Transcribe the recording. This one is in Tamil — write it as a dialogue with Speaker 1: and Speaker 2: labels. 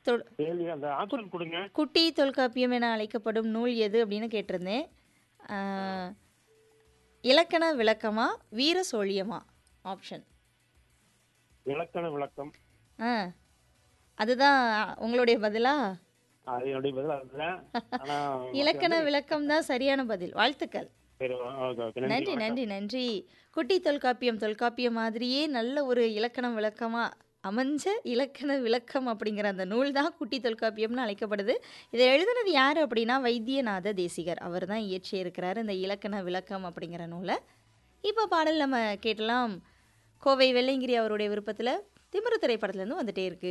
Speaker 1: தொல்
Speaker 2: கேள்வி அந்த ஆப்ஷன் கொடுங்க
Speaker 1: குட்டி தொல்காப்பியம் என அழைக்கப்படும் நூல் எது அப்படின்னு கேட்டிருந்தேன் ஆ, இலக்கண விளக்கமா வீர சோழியமா ஆப்ஷன்
Speaker 2: இலக்கண விளக்கம்
Speaker 1: ஆ அதுதான் உங்களுடைய பதிலா
Speaker 2: அது என்னுடைய பதில் அதுதான் ஆனா
Speaker 1: இலக்கண விளக்கம் தான் சரியான பதில் வாழ்த்துக்கள்
Speaker 2: சரி ஓகே ஓகே
Speaker 1: நன்றி
Speaker 2: நன்றி
Speaker 1: நன்றி நன்றி குட்டி தொல்காப்பியம் தொல்காப்பியம் மாதிரியே நல்ல ஒரு இலக்கணம் விளக்கமா அமைஞ்ச இலக்கண விளக்கம் அப்படிங்கிற அந்த நூல் தான் குட்டி தொல்காப்பியம்னு அழைக்கப்படுது இதை எழுதுனது யார் அப்படின்னா வைத்தியநாத தேசிகர் அவர் தான் இயற்றியிருக்கிறார் இந்த இலக்கண விளக்கம் அப்படிங்கிற நூலை இப்போ பாடல் நம்ம கேட்டலாம் கோவை வெள்ளைங்கிரி அவருடைய விருப்பத்தில் திமிரு திரைப்படத்துலேருந்து வந்துட்டே இருக்கு